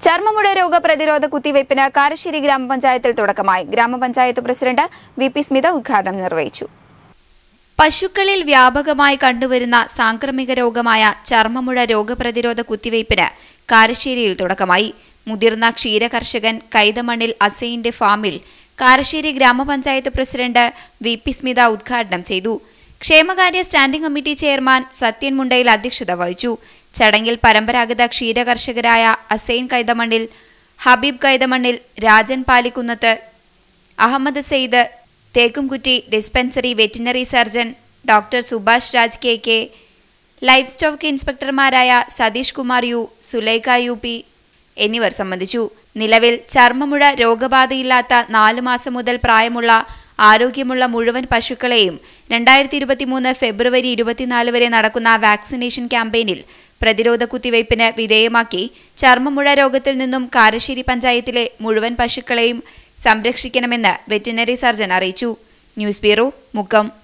ചർമ്മമുഴ രോഗപ്രതിരോധ കുത്തിവയ്പ്പിന് കാരശ്ശേരി ഗ്രാമപഞ്ചായത്തിൽ തുടക്കമായി ഗ്രാമപഞ്ചായത്ത് പ്രസിഡന്റ് വി പി സ്മിത ഉദ്ഘാടനം നിർവഹിച്ചു പശുക്കളിൽ വ്യാപകമായി കണ്ടുവരുന്ന സാംക്രമിക രോഗമായ ചർമ്മമുഴ രോഗപ്രതിരോധ കുത്തിവയ്പ്പിന് കാരശ്ശേരിയിൽ തുടക്കമായി മുതിർന്ന ക്ഷീരകർഷകൻ കൈതമണ്ണിൽ അസൈന്റെ ഫാമിൽ കാരശ്ശേരി ഗ്രാമപഞ്ചായത്ത് പ്രസിഡന്റ് വി പി സ്മിത ഉദ്ഘാടനം ചെയ്തു ക്ഷേമകാര്യ standing committee chairman Sathyan Mundayil അധ്യക്ഷത വഹിച്ചു ചടങ്ങിൽ പരമ്പരാഗത ക്ഷീരകർഷകരായ Assain Kaithamannil Habeeb Kaithamannil Rajan Palikkunnath Ahammed Sayed Thekkumkutty dispensary veterinary surgeon doctor Subhash Raj K K livestock ഇൻസ്പെക്ടർമാരായ Satheesh Kumar U Sulaikha U P എന്നിവർ സംബന്ധിച്ചു നിലവിൽ ചർമ്മമുഴ രോഗബാധയില്ലാത്ത നാലു മാസം മുതൽ പ്രായമുള്ള ആരോഗ്യമുള്ള മുഴുവൻ പശുക്കളെയും രണ്ടായിരത്തി ഇരുപത്തിമൂന്ന് ഫെബ്രുവരി ഇരുപത്തിനാല് വരെ നടക്കുന്ന വാക്സിനേഷൻ ക്യാമ്പയിനിൽ പ്രതിരോധ കുത്തിവയ്പ്പിന് വിധേയമാക്കി ചർമ്മമുഴ രോഗത്തിൽ നിന്നും കാരശ്ശേരി പഞ്ചായത്തിലെ മുഴുവൻ പശുക്കളെയും സംരക്ഷിക്കണമെന്ന് വെറ്റിനറി സർജൻ അറിയിച്ചു ന്യൂസ് ബ്യൂറോ മുക്കം